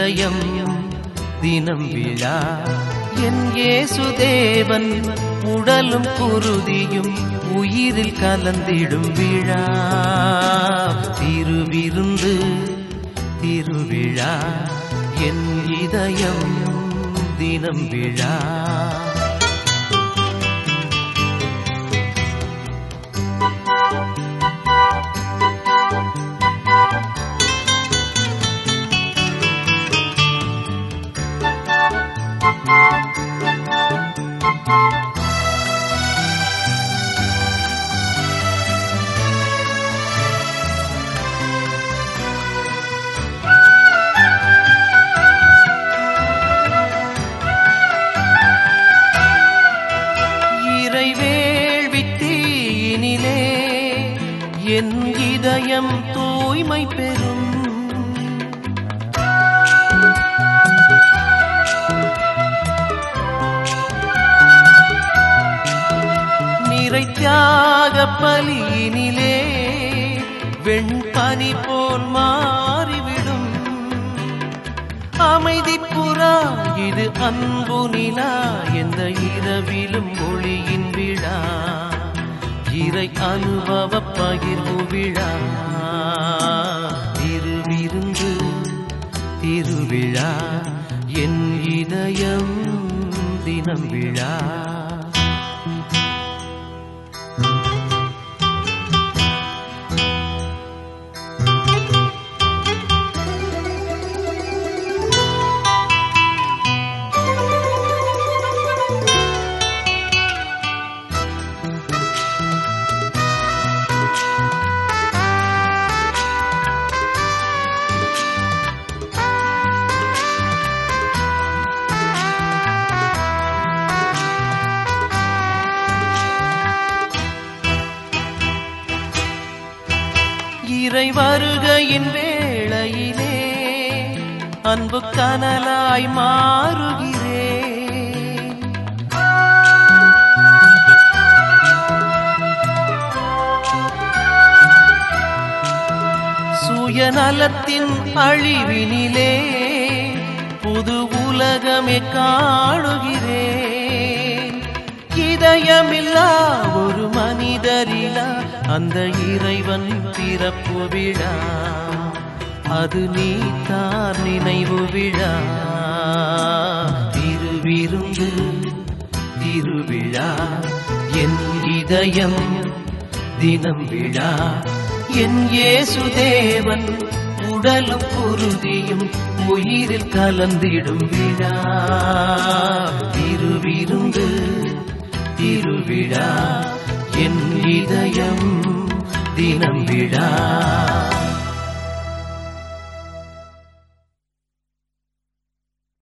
இதயம் தினம் விழா என் இயேசுதேவன் உடலும் குருதியும் உயிரில் கலந்திடும் விழா திருவிருந்து திருவிழா என் இதயம் தினம் விழா இறைவேள்வித்தீயினிலே என் இதயம் தூய்மை பெறும் நிறை தியாக பலியினிலே வெண்பனி போல் மாறிவிடும் அமைதி புறா இது அன்பு நிலா எந்த இரவிலும் ஒளியின் விழா இறை அனுபவ பகிர்வு விழா திருவிருந்து திருவிழா என் இதயம் தினம் விழா இறை வருகையின் வேளையிலே அன்பு கனலாய் மாறுகிறேன் சுயநலத்தின் அழிவினிலே புது உலகமே காணுகிறேன் இதயமில்லா ஒரு மனிதரிலா அந்த இறைவன் பிறப்பு விழா அது நீ தார் நினைவு விழா திருவிருந்து திருவிழா என் இதயம் தினம் விழா என் இயேசுதேவன் உடலும் குருதியும் உயிரில் கலந்திடும் விழா திருவிருந்து திருவிழா என் இதயம் தினம் விழா